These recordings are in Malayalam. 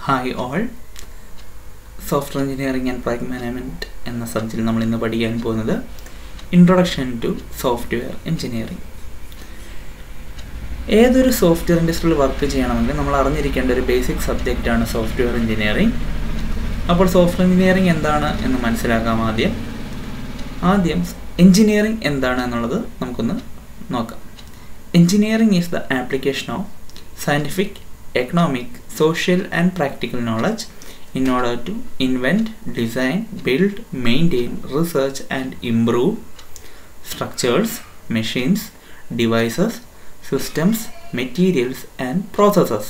Hi all software engineering and project management എന്ന സബ്ജക്റ്റിൽ നമ്മൾ ഇന്ന് പഠിക്കാൻ പോകുന്നത് ഇൻട്രൊഡക്ഷൻ ടു സോഫ്റ്റ്വെയർ എഞ്ചിനീയറിംഗ് ഏതൊരു സോഫ്റ്റ്വെയർ ഇൻഡസ്ട്രിയിൽ വർക്ക് ചെയ്യണമെങ്കിൽ നമ്മൾ അറിഞ്ഞിരിക്കേണ്ട ഒരു ബേസിക് സബ്ജക്റ്റാണ് സോഫ്റ്റ്വെയർ എഞ്ചിനീയറിംഗ് അപ്പോൾ സോഫ്റ്റ്വെയർ എഞ്ചിനീയറിംഗ് എന്താണ് എന്ന് മനസ്സിലാക്കാം ആദ്യം ആദ്യം എഞ്ചിനീയറിംഗ് എന്താണ് എന്നുള്ളത് നമുക്കൊന്ന് നോക്കാം engineering is the application of scientific, economic, social, and practical knowledge in order to invent, design, build, maintain, research, and improve structures, machines, devices, systems, materials, and processes.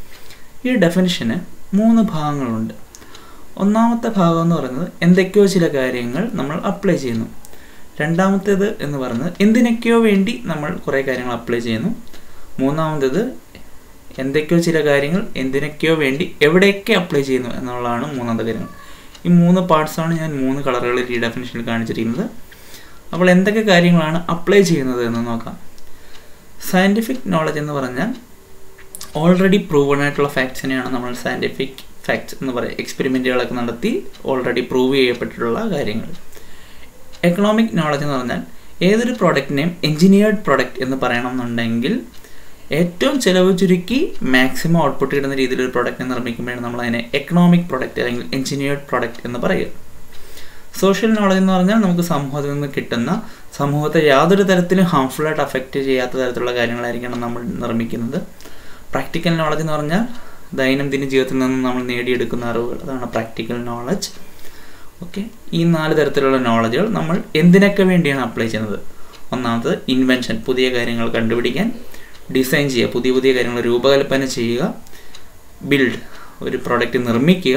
ഈ ഡെഫിനിഷന് മൂന്ന് ഭാഗങ്ങളുണ്ട് ഒന്നാമത്തെ ഭാഗം എന്ന് പറയുന്നത് എന്തൊക്കെയോ ചില കാര്യങ്ങൾ നമ്മൾ അപ്ലൈ ചെയ്യുന്നു രണ്ടാമത്തേത് എന്ന് പറയുന്നത് എന്തിനൊക്കെയോ വേണ്ടി നമ്മൾ കുറേ കാര്യങ്ങൾ അപ്ലൈ ചെയ്യുന്നു മൂന്നാമത്തേത് എന്തൊക്കെയോ ചില കാര്യങ്ങൾ എന്തിനൊക്കെയോ വേണ്ടി എവിടെയൊക്കെ അപ്ലൈ ചെയ്യുന്നു എന്നുള്ളതാണ് മൂന്നാമത്തെ കാര്യങ്ങൾ ഈ മൂന്ന് പാർട്സാണ് ഞാൻ മൂന്ന് കളറുകളിൽ ഈ ഡെഫിനിഷനിൽ കാണിച്ചിരിക്കുന്നത് അപ്പോൾ എന്തൊക്കെ കാര്യങ്ങളാണ് അപ്ലൈ ചെയ്യുന്നത് എന്ന് നോക്കാം സയൻറ്റിഫിക് നോളജ് എന്ന് പറഞ്ഞാൽ ഓൾറെഡി പ്രൂവൺ ആയിട്ടുള്ള ഫാക്ട്സിനെയാണ് നമ്മൾ സയൻറ്റിഫിക് ഫാക്ട്സ് എന്ന് പറയുക എക്സ്പെരിമെൻറ്റുകളൊക്കെ നടത്തി ഓൾറെഡി പ്രൂവ് ചെയ്യപ്പെട്ടിട്ടുള്ള കാര്യങ്ങൾ എക്കണോമിക് നോളജ് എന്ന് പറഞ്ഞാൽ ഏതൊരു പ്രോഡക്റ്റിനെയും എഞ്ചിനീയർഡ് പ്രോഡക്റ്റ് എന്ന് പറയണമെന്നുണ്ടെങ്കിൽ ഏറ്റവും ചിലവ് ചുരുക്കി മാക്സിമം ഔട്ട്പുട്ട് കിട്ടുന്ന രീതിയിൽ ഒരു പ്രോഡക്റ്റ് നിർമ്മിക്കുമ്പോഴാണ് നമ്മൾ അതിനെ എക്കണോമിക് പ്രോഡക്റ്റ് അല്ലെങ്കിൽ എഞ്ചിനീയർഡ് പ്രോഡക്റ്റ് എന്ന് പറയുക സോഷ്യൽ നോളജ് എന്ന് പറഞ്ഞാൽ നമുക്ക് സമൂഹത്തിൽ നിന്ന് കിട്ടുന്ന സമൂഹത്തെ യാതൊരു തരത്തിലും ഹാംഫുൾ ആയിട്ട് അഫക്റ്റ് ചെയ്യാത്ത തരത്തിലുള്ള കാര്യങ്ങളായിരിക്കണം നമ്മൾ നിർമ്മിക്കുന്നത് പ്രാക്ടിക്കൽ നോളജ് എന്ന് പറഞ്ഞാൽ ദൈനംദിന ജീവിതത്തിൽ നിന്ന് നമ്മൾ നേടിയെടുക്കുന്ന അറിവുകൾ അതാണ് പ്രാക്ടിക്കൽ നോളജ് ഓക്കെ ഈ നാല് തരത്തിലുള്ള നോളജുകൾ നമ്മൾ എന്തിനൊക്കെ വേണ്ടിയാണ് അപ്ലൈ ചെയ്യുന്നത് ഒന്നാമത് ഇൻവെൻഷൻ പുതിയ കാര്യങ്ങൾ കണ്ടുപിടിക്കാൻ ഡിസൈൻ ചെയ്യുക പുതിയ പുതിയ കാര്യങ്ങൾ രൂപകൽപ്പന ചെയ്യുക ബിൽഡ് ഒരു പ്രോഡക്റ്റ് നിർമ്മിക്കുക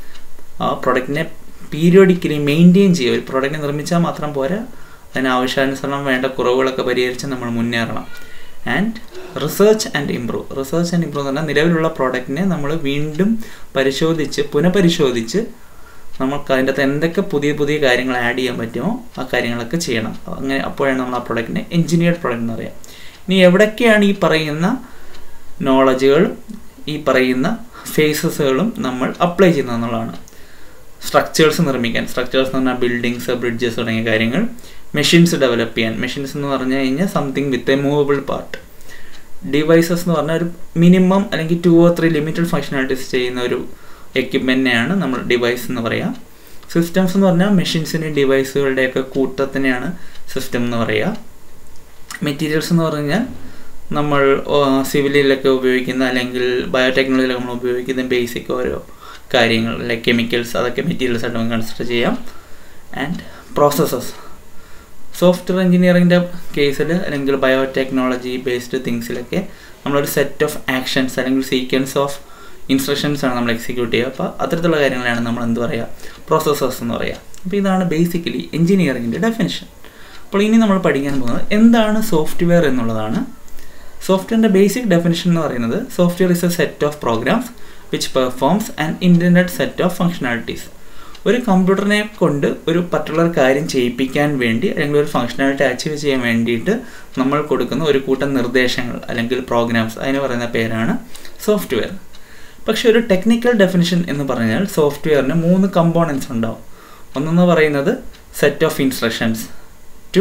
ആ പ്രോഡക്റ്റിനെ പീരിയോഡിക്കലി മെയിൻറ്റെയിൻ ചെയ്യുക ഒരു പ്രോഡക്റ്റ് നിർമ്മിച്ചാൽ മാത്രം പോരാ അതിന് ആവശ്യാനുസരണം വേണ്ട കുറവുകളൊക്കെ പരിഹരിച്ച് നമ്മൾ മുന്നേറണം and research and improve research and improve എന്ന് പറഞ്ഞാൽ നിലവിലുള്ള പ്രോഡക്റ്റിനെ നമ്മൾ വീണ്ടും പരിശോധിച്ച് പുനഃപരിശോധിച്ച് നമുക്ക് അതിൻ്റെ അകത്ത് എന്തൊക്കെ പുതിയ പുതിയ കാര്യങ്ങൾ ആഡ് ചെയ്യാൻ പറ്റുമോ ആ കാര്യങ്ങളൊക്കെ ചെയ്യണം അങ്ങനെ അപ്പോഴാണ് നമ്മൾ ആ പ്രോഡക്റ്റിനെ എഞ്ചിനീയർഡ് പ്രോഡക്റ്റ് എന്ന് പറയാം ഇനി എവിടൊക്കെയാണ് ഈ പറയുന്ന നോളജുകളും ഈ പറയുന്ന ഫേസസുകളും നമ്മൾ അപ്ലൈ ചെയ്യുന്നത് എന്നുള്ളതാണ് സ്ട്രക്ചേഴ്സ് നിർമ്മിക്കാൻ സ്ട്രക്ചേഴ്സ് എന്ന് പറഞ്ഞാൽ ബിൽഡിങ്സ് ബ്രിഡ്ജസ് തുടങ്ങിയ കാര്യങ്ങൾ മെഷീൻസ് ഡെവലപ്പ് ചെയ്യാൻ മെഷീൻസ് എന്ന് പറഞ്ഞു കഴിഞ്ഞാൽ something with a movable part devices എന്ന് പറഞ്ഞാൽ ഒരു മിനിമം അല്ലെങ്കിൽ two or three limited functionalities ചെയ്യുന്ന ഒരു എക്യുപ്മെൻറ്റിനെയാണ് നമ്മൾ ഡിവൈസ് എന്ന് പറയുക സിസ്റ്റംസ് എന്ന് പറഞ്ഞാൽ മെഷീൻസിൻ്റെയും ഡിവൈസുകളുടെയൊക്കെ കൂട്ടത്തിനെയാണ് സിസ്റ്റം എന്ന് പറയുക മെറ്റീരിയൽസ് എന്ന് പറഞ്ഞാൽ നമ്മൾ സിവിലിലൊക്കെ ഉപയോഗിക്കുന്ന അല്ലെങ്കിൽ ബയോടെക്നോളജിയിലൊക്കെ നമ്മൾ ഉപയോഗിക്കുന്ന ബേസിക് ഓരോ കാര്യങ്ങൾ ലൈക്ക് കെമിക്കൽസ് അതൊക്കെ മെറ്റീരിയൽസ് ആയിട്ട് നമുക്ക് കൺസിഡർ ചെയ്യാം ആൻഡ് പ്രോസസ്സസ് സോഫ്റ്റ്വെയർ എഞ്ചിനീയറിങ്ങിൻ്റെ കേസിൽ അല്ലെങ്കിൽ ബയോടെക്നോളജി ബേസ്ഡ് തിങ്സിലൊക്കെ നമ്മളൊരു സെറ്റ് ഓഫ് ആക്ഷൻസ് അല്ലെങ്കിൽ സീക്വൻസ് ഓഫ് ഇൻസ്ട്രക്ഷൻസ് ആണ് നമ്മൾ എക്സിക്യൂട്ട് ചെയ്യുക അപ്പോൾ അത്തരത്തിലുള്ള കാര്യങ്ങളാണ് നമ്മൾ എന്ത് പറയുക പ്രോസസ്സേഴ്സ് എന്ന് പറയുക അപ്പോൾ ഇതാണ് ബേസിക്കലി എഞ്ചിനീയറിങ്ങിൻ്റെ ഡെഫിനിഷൻ അപ്പോൾ ഇനി നമ്മൾ പഠിക്കാൻ പോകുന്നത് എന്താണ് സോഫ്റ്റ്വെയർ എന്നുള്ളതാണ് സോഫ്റ്റ്വെയറിൻ്റെ ബേസിക് ഡെഫിനിഷൻ എന്ന് പറയുന്നത് software is a set of programs which performs and internet set of functionalities ഒരു കമ്പ്യൂട്ടറിനെ കൊണ്ട് ഒരു പർട്ടിക്കുലർ കാര്യം ചെയ്യിപ്പിക്കാൻ വേണ്ടി അല്ലെങ്കിൽ ഒരു ഫങ്ഷനാലിറ്റി അച്ചീവ് ചെയ്യാൻ വേണ്ടിയിട്ട് നമ്മൾ കൊടുക്കുന്ന ഒരു കൂട്ടം നിർദ്ദേശങ്ങൾ അല്ലെങ്കിൽ പ്രോഗ്രാംസ് അതിന് പറയുന്ന പേരാണ് സോഫ്റ്റ്വെയർ പക്ഷേ ഒരു ടെക്നിക്കൽ ഡെഫിനിഷൻ എന്ന് പറഞ്ഞാൽ സോഫ്റ്റ്വെയറിന് മൂന്ന് കമ്പോണൻസ് ഉണ്ടാവും ഒന്നെന്ന് പറയുന്നത് set of instructions to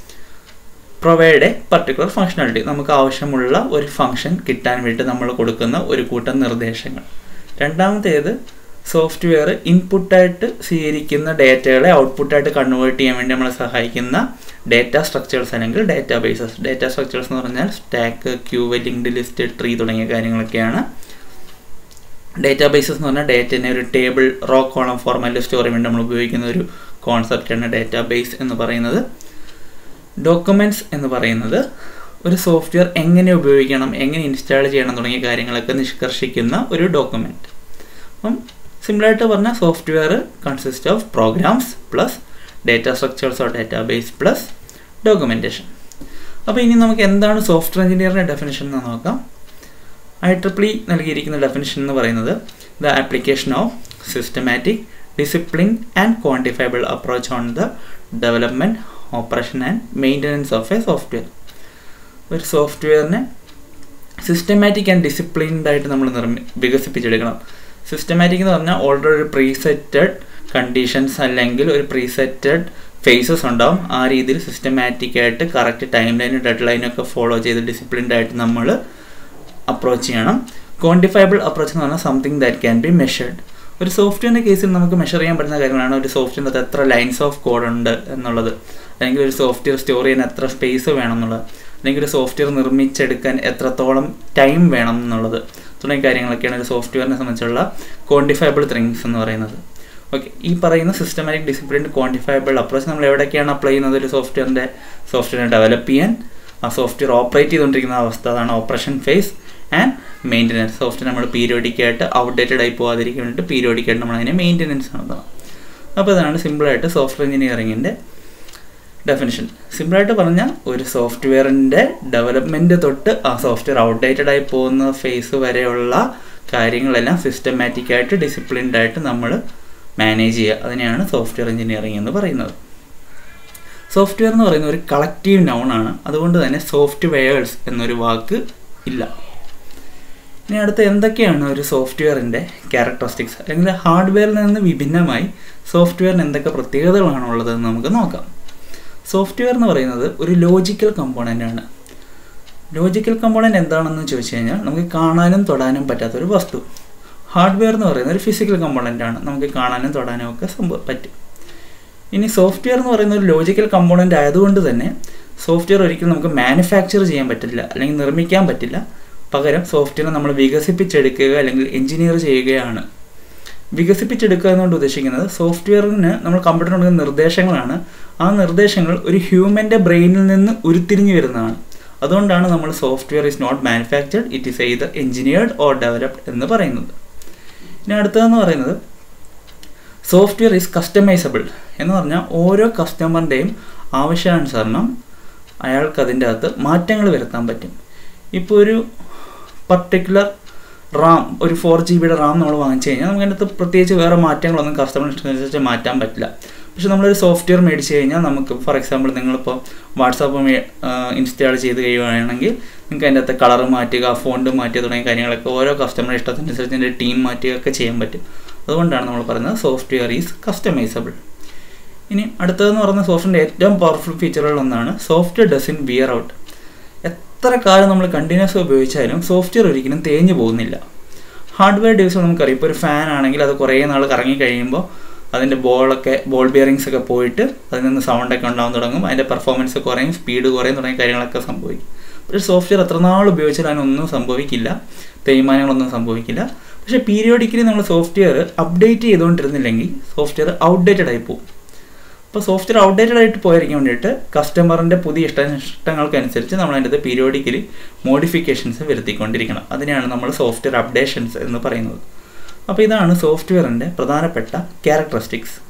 provide a particular functionality നമുക്ക് ആവശ്യമുള്ള ഒരു ഫങ്ഷൻ കിട്ടാൻ വേണ്ടി നമ്മൾ കൊടുക്കുന്ന ഒരു കൂട്ടം നിർദ്ദേശങ്ങൾ രണ്ടാമത്തേത് സോഫ്റ്റ്വെയർ ഇൻപുട്ടായിട്ട് സ്വീകരിക്കുന്ന ഡേറ്റകളെ ഔട്ട്പുട്ടായിട്ട് കൺവേർട്ട് ചെയ്യാൻ വേണ്ടി നമ്മളെ സഹായിക്കുന്ന ഡേറ്റ സ്ട്രക്ചേഴ്സ് അല്ലെങ്കിൽ ഡേറ്റാ ബേസസ് ഡേറ്റ സ്ട്രക്ചേഴ്സ് എന്ന് പറഞ്ഞാൽ stack queue linked list tree തുടങ്ങിയ കാര്യങ്ങളൊക്കെയാണ് ഡേറ്റാ ബേസസ് എന്ന് പറഞ്ഞാൽ ഡേറ്റനെ ഒരു ടേബിൾ റോ കോളം ഫോർമാറ്റിൽ സ്റ്റോർ ചെയ്യാൻ വേണ്ടി നമ്മൾ ഉപയോഗിക്കുന്ന ഒരു കോൺസെപ്റ്റാണ് ഡേറ്റാ ബേസ് എന്ന് പറയുന്നത് ഡോക്യുമെൻറ്റ്സ് എന്ന് പറയുന്നത് ഒരു സോഫ്റ്റ്വെയർ എങ്ങനെ ഉപയോഗിക്കണം എങ്ങനെ ഇൻസ്റ്റാൾ ചെയ്യണം തുടങ്ങിയ കാര്യങ്ങളൊക്കെ നിഷ്കർഷിക്കുന്ന ഒരു ഡോക്യുമെൻറ്റ് അപ്പം സിമ്പിളായിട്ട് പറഞ്ഞാൽ software consist of programs plus data structures or database plus documentation അപ്പോൾ ഇനി നമുക്ക് എന്താണ് സോഫ്റ്റ്വെയർ എഞ്ചിനീയറിൻ്റെ ഡെഫിനേഷൻ എന്ന് നോക്കാം ഐ ട്രിപ്പിളി നൽകിയിരിക്കുന്ന ഡെഫിനേഷൻ എന്ന് പറയുന്നത് the application of systematic discipline and quantifiable approach on the development operation and maintenance of a software ഒരു സോഫ്റ്റ്വെയറിനെ സിസ്റ്റമാറ്റിക് ആൻഡ് ഡിസിപ്ലിൻഡ് ആയിട്ട് നമ്മൾ നിർമ്മി വികസിപ്പിച്ചെടുക്കണം സിസ്റ്റമാറ്റിക് എന്ന് പറഞ്ഞാൽ ഓൾറെഡി ഒരു പ്രീസെറ്റഡ് കണ്ടീഷൻസ് അല്ലെങ്കിൽ ഒരു പ്രീസെറ്റഡ് ഫേസസ് ഉണ്ടാവും ആ രീതിയിൽ സിസ്റ്റമാറ്റിക് ആയിട്ട് കറക്റ്റ് ടൈം ലൈനും ഡെഡ് ലൈനും ഒക്കെ ഫോളോ ചെയ്ത് ഡിസിപ്ലിൻഡ് ആയിട്ട് നമ്മൾ അപ്രോച്ച് ചെയ്യണം ക്വാണ്ടിഫയബിൾ അപ്രോച്ച് എന്ന് പറഞ്ഞാൽ something that can be measured ഒരു സോഫ്റ്റ്വെയറിൻ്റെ കേസിൽ നമുക്ക് മെഷർ ചെയ്യാൻ പറ്റുന്ന കാര്യങ്ങളാണ് ഒരു സോഫ്റ്റ്വെയറിനകത്ത് എത്ര ലൈൻസ് ഓഫ് കോഡ് ഉണ്ട് എന്നുള്ളത് അല്ലെങ്കിൽ ഒരു സോഫ്റ്റ്വെയർ സ്റ്റോർ ചെയ്യാൻ എത്ര സ്പേസ് വേണം എന്നുള്ളത് അല്ലെങ്കിൽ ഒരു സോഫ്റ്റ്വെയർ നിർമ്മിച്ചെടുക്കാൻ എത്രത്തോളം ടൈം വേണം എന്നുള്ളത് തുടങ്ങിയ കാര്യങ്ങളൊക്കെയാണ് ഒരു സോഫ്റ്റ്വെയറിനെ സംബന്ധിച്ചുള്ള ക്വാണ്ടിഫയബിൾ തിങ്സ് എന്ന് പറയുന്നത് ഓക്കെ ഈ പറയുന്ന സിസ്റ്റമാറ്റിക് ഡിസിപ്ലിൻഡ് ക്വാണ്ടിഫയബിൾ അപ്രോച്ച് നമ്മൾ എവിടെയൊക്കെയാണ് അപ്ലൈ ചെയ്യുന്നത് ഒരു സോഫ്റ്റ്വെയറിൻ്റെ സോഫ്റ്റ്വെയറിനെ ഡെവലപ്പ് ചെയ്യാൻ ആ സോഫ്റ്റ്വെയർ ഓപ്പറേറ്റ് ചെയ്തുകൊണ്ടിരിക്കുന്ന അവസ്ഥ അതാണ് operation phase and maintenance software നമ്മൾ പീരിയോഡിക്കായിട്ട് ഔട്ട്ഡേറ്റഡ് ആയി പോകാതിരിക്കാൻ വേണ്ടിയിട്ട് പീരിയോഡിക്കായിട്ട് നമ്മൾ അതിനെ മെയിൻ്റനൻസ് നടത്തണം അപ്പോൾ അതാണ് സിമ്പിളായിട്ട് സോഫ്റ്റ്വെയർ എഞ്ചിനീയറിങ്ങിൻ്റെ ഡെഫിനിഷൻ സിമ്പിളായിട്ട് പറഞ്ഞാൽ ഒരു സോഫ്റ്റ്വെയറിൻ്റെ ഡെവലപ്മെൻറ്റ് തൊട്ട് ആ സോഫ്റ്റ്വെയർ ഔട്ട്ഡേറ്റഡ് ആയി പോകുന്ന ഫേസ് വരെയുള്ള കാര്യങ്ങളെല്ലാം സിസ്റ്റമാറ്റിക് ആയിട്ട് ഡിസിപ്ലിൻഡ് ആയിട്ട് നമ്മൾ മാനേജ് ചെയ്യുക അതിനെയാണ് സോഫ്റ്റ്വെയർ എഞ്ചിനീയറിംഗ് എന്ന് പറയുന്നത് സോഫ്റ്റ്വെയർ എന്ന് പറയുന്ന ഒരു കളക്റ്റീവ് നൗൺ ആണ് അതുകൊണ്ട് തന്നെ സോഫ്റ്റ്വെയർസ് എന്നൊരു വാക്ക് ഇല്ല ഇനി അടുത്ത എന്തൊക്കെയാണ് ഒരു സോഫ്റ്റ്വെയറിൻ്റെ ക്യാരക്ടറിസ്റ്റിക്സ് അല്ലെങ്കിൽ ഹാർഡ്വെയറിൽ നിന്ന് വിഭിന്നമായി സോഫ്റ്റ്വെയറിന് എന്തൊക്കെ പ്രത്യേകതകളാണ് ഉള്ളതെന്ന് നമുക്ക് നോക്കാം സോഫ്റ്റ്വെയർ എന്ന് പറയുന്നത് ഒരു ലോജിക്കൽ കമ്പോണൻ്റ് ആണ് ലോജിക്കൽ കമ്പോണൻ്റ് എന്താണെന്ന് ചോദിച്ചു കഴിഞ്ഞാൽ നമുക്ക് കാണാനും തൊടാനും പറ്റാത്തൊരു വസ്തു ഹാർഡ്വെയർ എന്ന് പറയുന്നത് ഒരു ഫിസിക്കൽ കമ്പോണൻ്റ് ആണ് നമുക്ക് കാണാനും തൊടാനും ഒക്കെ സംഭവം പറ്റും ഇനി സോഫ്റ്റ്വെയർ എന്ന് പറയുന്ന ഒരു ലോജിക്കൽ കമ്പോണൻ്റ് ആയതുകൊണ്ട് തന്നെ സോഫ്റ്റ്വെയർ ഒരിക്കലും നമുക്ക് മാനുഫാക്ചർ ചെയ്യാൻ പറ്റില്ല അല്ലെങ്കിൽ നിർമ്മിക്കാൻ പറ്റില്ല പകരം സോഫ്റ്റ്വെയർ നമ്മൾ വികസിപ്പിച്ചെടുക്കുക അല്ലെങ്കിൽ എഞ്ചിനീയർ ചെയ്യുകയാണ് വികസിപ്പിച്ചെടുക്കുക എന്നുകൊണ്ട് ഉദ്ദേശിക്കുന്നത് സോഫ്റ്റ്വെയറിന് നമ്മൾ കമ്പ്യൂട്ടറിന് കൊടുക്കുന്ന നിർദ്ദേശങ്ങളാണ് ആ നിർദ്ദേശങ്ങൾ ഒരു ഹ്യൂമൻ്റെ ബ്രെയിനിൽ നിന്ന് ഉരുത്തിരിഞ്ഞു വരുന്നതാണ് അതുകൊണ്ടാണ് നമ്മൾ software is not manufactured it is either engineered or developed എന്ന് പറയുന്നത് ഇനി അടുത്തതെന്ന് പറയുന്നത് സോഫ്റ്റ്വെയർ ഈസ് കസ്റ്റമൈസബിൾ എന്ന് പറഞ്ഞാൽ ഓരോ കസ്റ്റമറിൻ്റെയും ആവശ്യാനുസരണം അയാൾക്ക് അതിൻ്റെ അകത്ത് മാറ്റങ്ങൾ വരുത്താൻ പറ്റും ഇപ്പോൾ ഒരു പർട്ടിക്കുലർ റാം ഒരു ഫോർ ജി ബിയുടെ റാം നമ്മൾ വാങ്ങിച്ചു കഴിഞ്ഞാൽ നമുക്ക് അതിനകത്ത് പ്രത്യേകിച്ച് വേറെ മാറ്റങ്ങളൊന്നും കസ്റ്റമർ ഇഷ്ടത്തിനനുസരിച്ച് മാറ്റാൻ പറ്റില്ല പക്ഷെ നമ്മളൊരു സോഫ്റ്റ്വെയർ മേടിച്ച് കഴിഞ്ഞാൽ നമുക്ക് ഫോർ എക്സാമ്പിൾ നിങ്ങളിപ്പോൾ വാട്സാപ്പ് ഇൻസ്റ്റാൾ ചെയ്ത് കഴിയുകയാണെങ്കിൽ നിങ്ങൾക്ക് അതിൻ്റെ അകത്ത് കളർ മാറ്റുക ഫോണ്ട് മാറ്റുക തുടങ്ങിയ കാര്യങ്ങളൊക്കെ ഓരോ കസ്റ്റമർ ഇഷ്ടത്തിനനുസരിച്ച് അതിൻ്റെ ടീം മാറ്റുകയൊക്കെ ചെയ്യാൻ പറ്റും അതുകൊണ്ടാണ് നമ്മൾ പറയുന്നത് സോഫ്റ്റ്വെയർ ഈസ് കസ്റ്റമൈസബിൾ ഇനി അടുത്തതെന്ന് പറയുന്ന സോഫ്റ്റ്വെയറിൻ്റെ ഏറ്റവും പവർഫുൾ ഫീച്ചറുകളിൽ ഒന്നാണ് സോഫ്റ്റ്വെയർ ഡസിൻ വിയർ ഔട്ട് എത്ര കാലം നമ്മൾ കണ്ടിന്യൂസ് ഉപയോഗിച്ചാലും സോഫ്റ്റ്വെയർ ഒരിക്കലും തേഞ്ഞു പോകുന്നില്ല ഹാർഡ്വെയർ ഡിവൈസ് നമുക്കറിയാം ഇപ്പോൾ ഒരു ഫാൻ ആണെങ്കിൽ അത് കുറേ നാൾ കറങ്ങി കഴിയുമ്പോൾ അതിൻ്റെ ബോളൊക്കെ ബോൾ ബിയറിങ്സ് ഒക്കെ പോയിട്ട് അതിൽ നിന്ന് സൗണ്ടൊക്കെ ഉണ്ടാകാൻ തുടങ്ങും അതിൻ്റെ പെർഫോമൻസ് കുറയും സ്പീഡ് കുറയും തുടങ്ങിയ കാര്യങ്ങളൊക്കെ സംഭവിക്കും പക്ഷേ സോഫ്റ്റ്വെയർ എത്ര നാൾ ഉപയോഗിച്ചാൽ അതിനൊന്നും സംഭവിക്കില്ല തേയ്മാനങ്ങളൊന്നും സംഭവിക്കില്ല പക്ഷേ പീരിയോഡിക്കലി നമ്മൾ സോഫ്റ്റ്വെയർ അപ്ഡേറ്റ് ചെയ്തുകൊണ്ടിരുന്നില്ലെങ്കിൽ സോഫ്റ്റ്വെയർ ഔട്ട്ഡേറ്റഡ് ആയി പോകും അപ്പോൾ സോഫ്റ്റ്വെയർ ഔട്ട്ഡേറ്റഡ് ആയിട്ട് പോയിരിക്കാൻ വേണ്ടിയിട്ട് കസ്റ്റമറിൻ്റെ പുതിയ ഇഷ്ട ഇഷ്ടങ്ങൾക്കനുസരിച്ച് നമ്മൾ അതിൻ്റെ അത് പീരിയോഡിക്കലി മോഡിഫിക്കേഷൻസ് വരുത്തിക്കൊണ്ടിരിക്കണം അതിനെയാണ് നമ്മൾ സോഫ്റ്റ്വെയർ അപ്ഡേഷൻസ് എന്ന് പറയുന്നത് അപ്പോൾ ഇതാണ് സോഫ്റ്റ്വെയറിൻ്റെ പ്രധാനപ്പെട്ട ക്യാരക്ടറിസ്റ്റിക്സ്